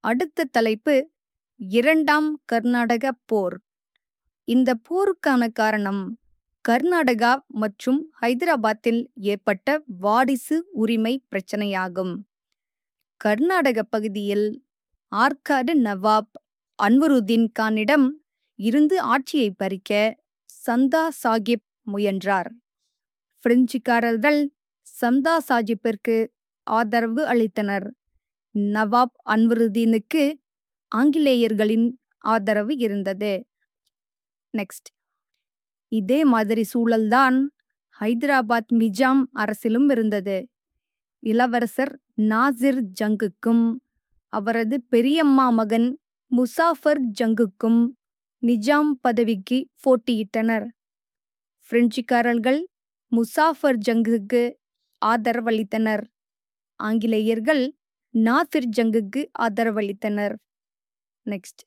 அடுத்த தலைப்பு இரண்டாம் கர்நாடக போர் இந்த போருக்கான காரணம் கர்நாடகா மற்றும் ஹைதராபாத்தில் ஏற்பட்ட வாரிசு உரிமை பிரச்சனையாகும் கர்நாடக பகுதியில் ஆற்காடு நவாப் அன்வருதீன் கானிடம் இருந்து ஆட்சியை பறிக்க சந்தா சாகிப் முயன்றார் பிரெஞ்சுக்காரர்கள் சந்தா சாஹிப்பிற்கு ஆதரவு அளித்தனர் நவாப் அன்வருதீனுக்கு ஆங்கிலேயர்களின் ஆதரவு இருந்தது நெக்ஸ்ட் இதே மாதிரி சூழல்தான் ஹைதராபாத் நிஜாம் அரசிலும் இருந்தது இளவரசர் நாசிர் ஜங்குக்கும் அவரது பெரியம்மா மகன் முசாஃபர் ஜங்குக்கும் நிஜாம் பதவிக்கு போட்டியிட்டனர் பிரெஞ்சுக்காரர்கள் முசாஃபர் ஜங்குக்கு ஆதரவளித்தனர் ஆங்கிலேயர்கள் நாசிர் ஜங்குக்கு ஆதரவளித்தனர் நெக்ஸ்ட்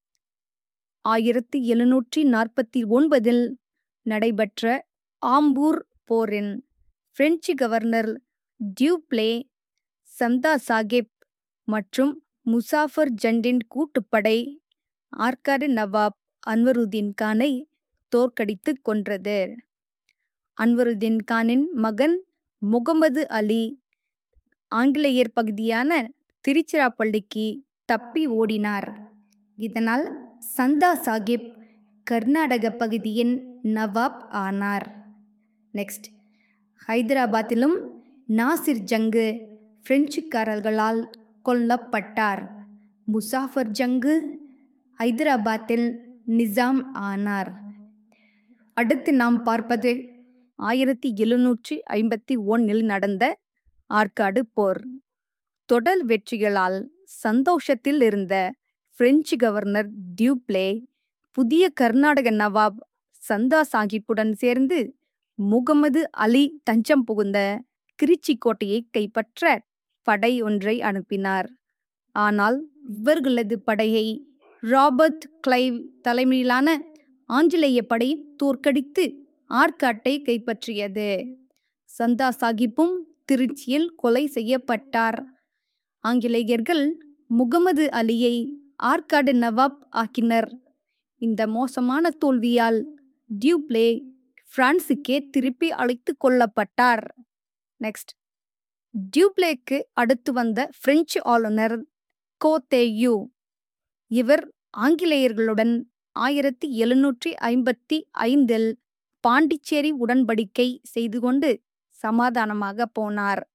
ஆயிரத்தி எழுநூற்றி நாற்பத்தி ஒன்பதில் நடைபெற்ற ஆம்பூர் போரின் பிரெஞ்சு கவர்னர் டியூப்ளே சந்தா சாகிப் மற்றும் முசாஃபர் ஜண்டின் கூட்டுப்படை ஆற்காடு நவாப் அன்வருதீன் கானை தோற்கடித்து கொன்றது அன்வருதீன் கானின் மகன் முகமது அலி ஆங்கிலேயர் பகுதியான திருச்சிராப்பள்ளிக்கு தப்பி ஓடினார் இதனால் சந்தா சாகிப் கர்நாடக பகுதியின் நவாப் ஆனார் நெக்ஸ்ட் ஹைதராபாத்திலும் நாசிர் ஜங்கு பிரெஞ்சுக்காரர்களால் கொல்லப்பட்டார் முசாஃபர் ஜங்கு ஹைதராபாத்தில் நிசாம் ஆனார் அடுத்து நாம் பார்ப்பது ஆயிரத்தி எழுநூற்றி ஐம்பத்தி ஒன்னில் நடந்த ஆற்காடு போர் தொடர் வெற்றிகளால் சந்தோஷத்தில் இருந்த பிரெஞ்சு கவர்னர் டியூப்ளே புதிய கர்நாடக நவாப் சந்தா சாஹிப்புடன் சேர்ந்து முகமது அலி தஞ்சம் புகுந்த திருச்சி கோட்டையை கைப்பற்ற படை ஒன்றை அனுப்பினார் ஆனால் இவர்களது படையை ராபர்ட் கிளைவ் தலைமையிலான ஆங்கிலேய படை தோற்கடித்து ஆற்காட்டை கைப்பற்றியது சந்தா சாஹிப்பும் திருச்சியில் கொலை செய்யப்பட்டார் ஆங்கிலேயர்கள் முகமது அலியை ஆற்காடு நவாப் ஆக்கினர் இந்த மோசமான தோல்வியால் டியூப்ளே பிரான்சுக்கே திருப்பி அழைத்து கொள்ளப்பட்டார் நெக்ஸ்ட் டியூப்ளேக்கு அடுத்து வந்த பிரெஞ்சு ஆளுநர் கோத்தேயு இவர் ஆங்கிலேயர்களுடன் ஆயிரத்தி எழுநூற்றி ஐம்பத்தி ஐந்தில் பாண்டிச்சேரி உடன்படிக்கை செய்து கொண்டு சமாதானமாக போனார்